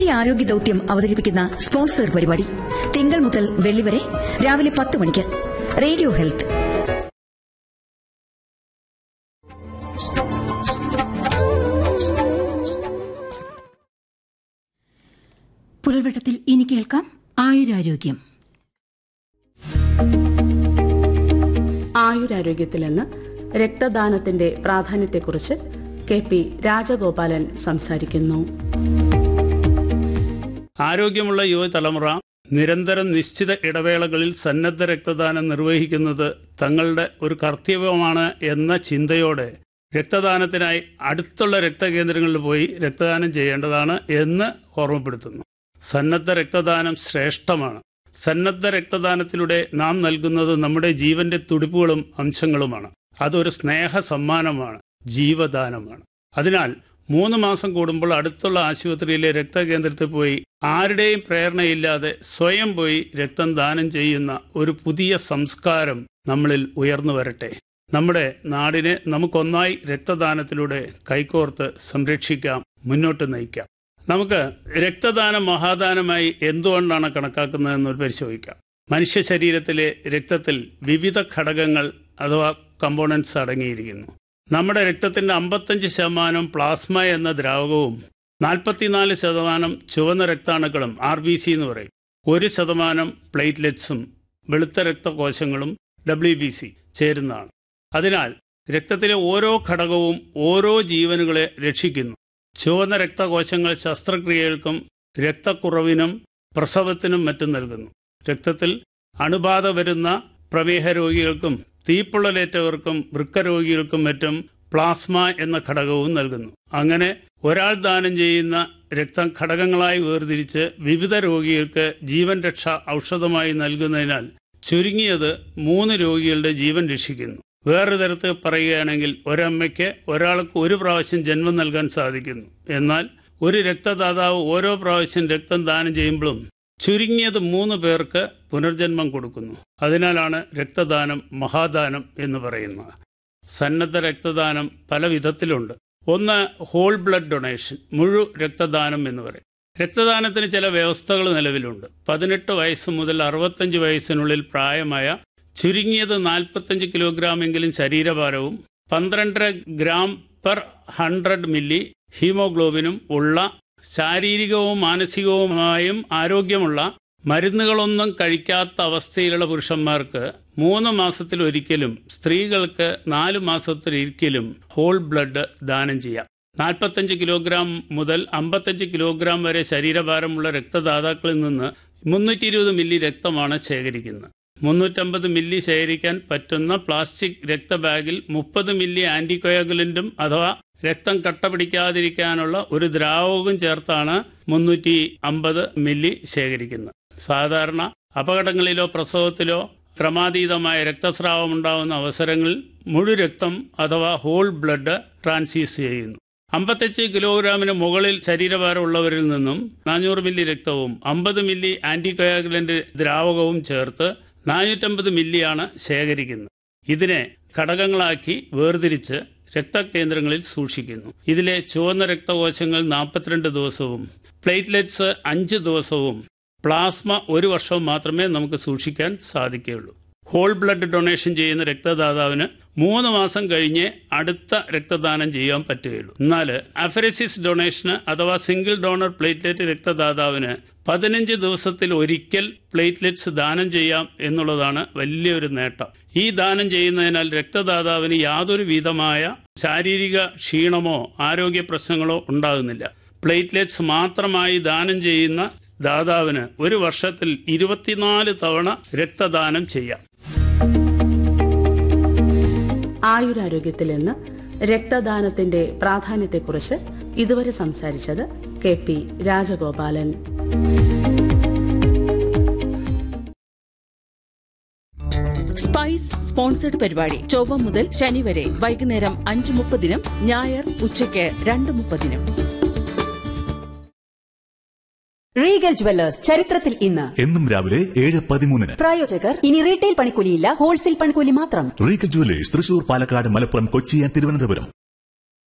ദേശീയ ആരോഗ്യ ദൌത്യം അവതരിപ്പിക്കുന്ന സ്പോൺസർ പരിപാടി തിങ്കൾ മുതൽ വെള്ളി വരെ രാവിലെ പത്ത് മണിക്ക് റേഡിയോ ഹെൽത്ത് പുലർവട്ടത്തിൽ ഇനി കേൾക്കാം ആയുരാരോഗ്യം ആയുരാരോഗ്യത്തിലെന്ന് രക്തദാനത്തിന്റെ പ്രാധാന്യത്തെക്കുറിച്ച് കെ പി രാജഗോപാലൻ സംസാരിക്കുന്നു ആരോഗ്യമുള്ള യുവതലമുറ നിരന്തരം നിശ്ചിത ഇടവേളകളിൽ സന്നദ്ധ രക്തദാനം നിർവഹിക്കുന്നത് തങ്ങളുടെ ഒരു കർത്തവ്യമാണ് എന്ന ചിന്തയോടെ രക്തദാനത്തിനായി അടുത്തുള്ള രക്തകേന്ദ്രങ്ങളിൽ പോയി രക്തദാനം ചെയ്യേണ്ടതാണ് എന്ന് ഓർമ്മപ്പെടുത്തുന്നു സന്നദ്ധ രക്തദാനം ശ്രേഷ്ഠമാണ് സന്നദ്ധ രക്തദാനത്തിലൂടെ നാം നൽകുന്നത് നമ്മുടെ ജീവന്റെ തുടിപ്പുകളും അംശങ്ങളുമാണ് അതൊരു സ്നേഹ സമ്മാനമാണ് ജീവദാനമാണ് അതിനാൽ മൂന്ന് മാസം കൂടുമ്പോൾ അടുത്തുള്ള ആശുപത്രിയിലെ രക്തകേന്ദ്രത്തിൽ പോയി ആരുടെയും പ്രേരണയില്ലാതെ സ്വയം പോയി രക്തം ദാനം ചെയ്യുന്ന ഒരു പുതിയ സംസ്കാരം നമ്മളിൽ ഉയർന്നു വരട്ടെ നമ്മുടെ നാടിനെ നമുക്കൊന്നായി രക്തദാനത്തിലൂടെ കൈകോർത്ത് സംരക്ഷിക്കാം മുന്നോട്ട് നയിക്കാം നമുക്ക് രക്തദാനം മഹാദാനമായി എന്തുകൊണ്ടാണ് കണക്കാക്കുന്നതെന്ന് പരിശോധിക്കാം മനുഷ്യ ശരീരത്തിലെ രക്തത്തിൽ വിവിധ ഘടകങ്ങൾ അഥവാ കമ്പോണൻസ് അടങ്ങിയിരിക്കുന്നു നമ്മുടെ രക്തത്തിന്റെ അമ്പത്തഞ്ച് ശതമാനം പ്ലാസ്മ എന്ന ദ്രാവകവും നാൽപ്പത്തിനാല് ശതമാനം ചുവന്ന രക്താണുക്കളും ആർ ബി സി എന്ന് പറയും ഒരു ശതമാനം പ്ലേറ്റ്ലെറ്റ്സും വെളുത്ത രക്തകോശങ്ങളും ഡബ്ല്യു ബി സി ചേരുന്നതാണ് അതിനാൽ രക്തത്തിലെ ഓരോ ഘടകവും ഓരോ ജീവനുകളെ രക്ഷിക്കുന്നു ചുവന്ന രക്തകോശങ്ങൾ ശസ്ത്രക്രിയകൾക്കും രക്തക്കുറവിനും പ്രസവത്തിനും മറ്റും നൽകുന്നു രക്തത്തിൽ അണുബാധ വരുന്ന പ്രമേഹ രോഗികൾക്കും തീപ്പൊള്ളലേറ്റവർക്കും വൃക്കരോഗികൾക്കും മറ്റും പ്ലാസ്മ എന്ന ഘടകവും നൽകുന്നു അങ്ങനെ ഒരാൾ ദാനം ചെയ്യുന്ന രക്തം ഘടകങ്ങളായി വേർതിരിച്ച് വിവിധ രോഗികൾക്ക് ജീവൻ രക്ഷ ഔഷധമായി നൽകുന്നതിനാൽ ചുരുങ്ങിയത് മൂന്ന് രോഗികളുടെ ജീവൻ രക്ഷിക്കുന്നു വേറെ തരത്തിൽ പറയുകയാണെങ്കിൽ ഒരമ്മയ്ക്ക് ഒരാൾക്ക് ഒരു പ്രാവശ്യം ജന്മം നൽകാൻ സാധിക്കുന്നു എന്നാൽ ഒരു രക്തദാതാവ് ഓരോ പ്രാവശ്യം രക്തം ദാനം ചെയ്യുമ്പോഴും ചുരുങ്ങിയത് മൂന്ന് പേർക്ക് പുനർജന്മം കൊടുക്കുന്നു അതിനാലാണ് രക്തദാനം മഹാദാനം എന്ന് പറയുന്നത് സന്നദ്ധ രക്തദാനം പല വിധത്തിലുണ്ട് ഒന്ന് ഹോൾ ബ്ലഡ് ഡൊണേഷൻ മുഴു രക്തദാനം എന്ന് പറയും രക്തദാനത്തിന് ചില വ്യവസ്ഥകൾ നിലവിലുണ്ട് പതിനെട്ട് വയസ്സ് മുതൽ അറുപത്തഞ്ച് വയസ്സിനുള്ളിൽ പ്രായമായ ചുരുങ്ങിയത് നാൽപ്പത്തഞ്ച് കിലോഗ്രാമെങ്കിലും ശരീരഭാരവും പന്ത്രണ്ടര ഗ്രാം പെർ ഹൺഡ്രഡ് മില്ലി ഹീമോഗ്ലോബിനും ഉള്ള ശാരീരികവും മാനസികവുമായും ആരോഗ്യമുള്ള മരുന്നുകളൊന്നും കഴിക്കാത്ത അവസ്ഥയിലുള്ള പുരുഷന്മാർക്ക് മൂന്ന് മാസത്തിലൊരിക്കലും സ്ത്രീകൾക്ക് നാല് മാസത്തിലൊരിക്കലും ഹോൾ ബ്ലഡ് ദാനം ചെയ്യാം നാൽപ്പത്തഞ്ച് കിലോഗ്രാം മുതൽ അമ്പത്തഞ്ച് കിലോഗ്രാം വരെ ശരീരഭാരമുള്ള രക്തദാതാക്കളിൽ നിന്ന് മുന്നൂറ്റി ഇരുപത് മില്ലി രക്തമാണ് ശേഖരിക്കുന്നത് മുന്നൂറ്റമ്പത് മില്ലി ശേഖരിക്കാൻ പറ്റുന്ന പ്ലാസ്റ്റിക് രക്തബാഗിൽ മുപ്പത് മില്ലി ആന്റികോയാഗുലന്റും അഥവാ രക്തം കട്ട പിടിക്കാതിരിക്കാനുള്ള ഒരു ദ്രാവകവും ചേർത്താണ് മുന്നൂറ്റി അമ്പത് മില്ലി ശേഖരിക്കുന്നത് സാധാരണ അപകടങ്ങളിലോ പ്രസവത്തിലോ ക്രമാതീതമായ രക്തസ്രാവം ഉണ്ടാകുന്ന അവസരങ്ങളിൽ മുഴു രക്തം അഥവാ ഹോൾ ബ്ലഡ് ട്രാൻസ്ഫ്യൂസ് ചെയ്യുന്നു അമ്പത്തഞ്ച് കിലോഗ്രാമിന് മുകളിൽ ശരീരഭാരമുള്ളവരിൽ നിന്നും നാനൂറ് മില്ലി രക്തവും അമ്പത് മില്ലി ആന്റികോയാഗുലന്റ് ദ്രാവകവും ചേർത്ത് നാനൂറ്റമ്പത് മില്ലിയാണ് ശേഖരിക്കുന്നത് ഇതിനെ ഘടകങ്ങളാക്കി വേർതിരിച്ച് രക്തകേന്ദ്രങ്ങളിൽ സൂക്ഷിക്കുന്നു ഇതിലെ ചുവന്ന രക്തകോശങ്ങൾ നാൽപ്പത്തിരണ്ട് ദിവസവും പ്ലേറ്റ്ലെറ്റ്സ് അഞ്ച് ദിവസവും പ്ലാസ്മ ഒരു വർഷവും മാത്രമേ നമുക്ക് സൂക്ഷിക്കാൻ സാധിക്കുകയുള്ളൂ ഹോൾ ബ്ലഡ് ഡൊണേഷൻ ചെയ്യുന്ന രക്തദാതാവിന് മൂന്ന് മാസം കഴിഞ്ഞ് അടുത്ത രക്തദാനം ചെയ്യാൻ പറ്റുകയുള്ളൂ എന്നാൽ അഫരസിസ് ഡൊണേഷന് അഥവാ സിംഗിൾ ഡോണർ പ്ലേറ്റ്ലെറ്റ് രക്തദാതാവിന് പതിനഞ്ച് ദിവസത്തിൽ ഒരിക്കൽ പ്ലേറ്റ്ലെറ്റ്സ് ദാനം ചെയ്യാം എന്നുള്ളതാണ് വലിയൊരു നേട്ടം ഈ ദാനം ചെയ്യുന്നതിനാൽ രക്തദാതാവിന് യാതൊരു വിധമായ ശാരീരിക ക്ഷീണമോ ആരോഗ്യ പ്രശ്നങ്ങളോ ഉണ്ടാകുന്നില്ല പ്ലേറ്റ്ലെറ്റ്സ് മാത്രമായി ദാനം ചെയ്യുന്ന ദാതാവിന് ഒരു വർഷത്തിൽ ഇരുപത്തിനാല് തവണ രക്തദാനം ചെയ്യാം ആയുരാരോഗ്യത്തിൽ നിന്ന് രക്തദാനത്തിന്റെ പ്രാധാന്യത്തെക്കുറിച്ച് ഇതുവരെ സംസാരിച്ചത് K P Rajagopalan spice sponsored പരിപാടി ചൊവ്വ മുതൽ ശനി വരെ വൈകുന്നേരം അഞ്ച് മുപ്പതിനും ഞായർ ഉച്ചയ്ക്ക് രണ്ട് മുപ്പതിനും റീഗൽ ജുവല്ലേഴ്സ് ചരിത്രത്തിൽ ഇന്ന് എന്നും രാവിലെ ഏഴ് പതിമൂന്നിന് പ്രായോജകർ ഇനി റീറ്റെയിൽ പണിക്കൂലിയില്ല ഹോൾസെയിൽ പണിക്കൂലി മാത്രം Regal jewellers Thrissur Palakkad Malappuram Kochi and Thiruvananthapuram